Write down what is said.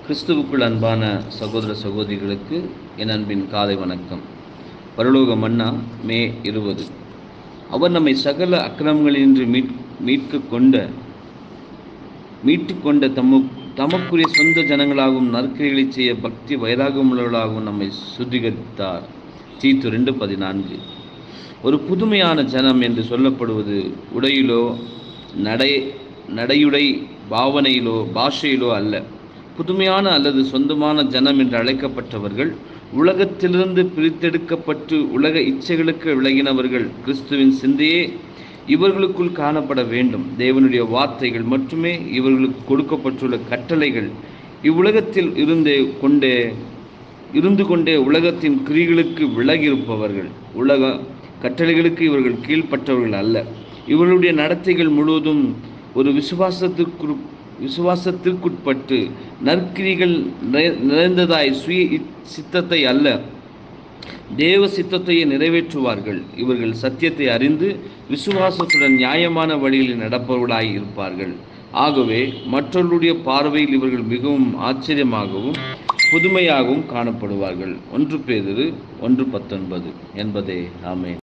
கிறிஸ்துவுக்குள் அன்பான சகோதர சகோதரிகளுக்கு என் அன்பின் காலை வணக்கம் பரலோக மன்னா மே இருபது அவர் நம்மை சகல அக்கிரமங்களின்றி மீட் மீட்க கொண்ட மீட்டு கொண்ட தம்மு தமக்குரிய சொந்த ஜனங்களாகவும் நற்கிரிகளை செய்ய பக்தி வைராகமுள்ளவர்களாகவும் நம்மை சுத்திகரித்தார் தீத்து ரெண்டு பதினான்கு ஒரு புதுமையான ஜனம் என்று சொல்லப்படுவது உடையிலோ நடை நடையுடை பாவனையிலோ பாஷையிலோ அல்ல புதுமையான அல்லது சொந்தமான ஜனம் என்று அழைக்கப்பட்டவர்கள் உலகத்திலிருந்து பிரித்தெடுக்கப்பட்டு உலக இச்சைகளுக்கு விலகினவர்கள் கிறிஸ்துவின் சிந்தையே இவர்களுக்குள் காணப்பட வேண்டும் தேவனுடைய வார்த்தைகள் மட்டுமே இவர்களுக்கு கொடுக்கப்பட்டுள்ள கட்டளைகள் இவ்வுலகத்தில் இருந்து கொண்டே இருந்து கொண்டே உலகத்தின் கிரிகளுக்கு விலகியிருப்பவர்கள் உலக கட்டளைகளுக்கு இவர்கள் கீழ்ப்பட்டவர்கள் அல்ல இவர்களுடைய நடத்தைகள் முழுவதும் ஒரு விசுவாசத்திற்கு விசுவாசத்திற்குட்பட்டு நற்கிரிகள் நிறை- நிறைந்ததாய் சுய இச் சித்தத்தை அல்ல தேவ சித்தத்தையே நிறைவேற்றுவார்கள் இவர்கள் சத்தியத்தை அறிந்து விசுவாசத்துடன் நியாயமான வழியில் நடப்பவர்களாய் இருப்பார்கள் ஆகவே மற்றவர்களுடைய பார்வையில் இவர்கள் மிகவும் ஆச்சரியமாகவும் புதுமையாகவும் காணப்படுவார்கள் ஒன்று பேதிரு ஒன்று பத்தொன்பது என்பதே ஆமென்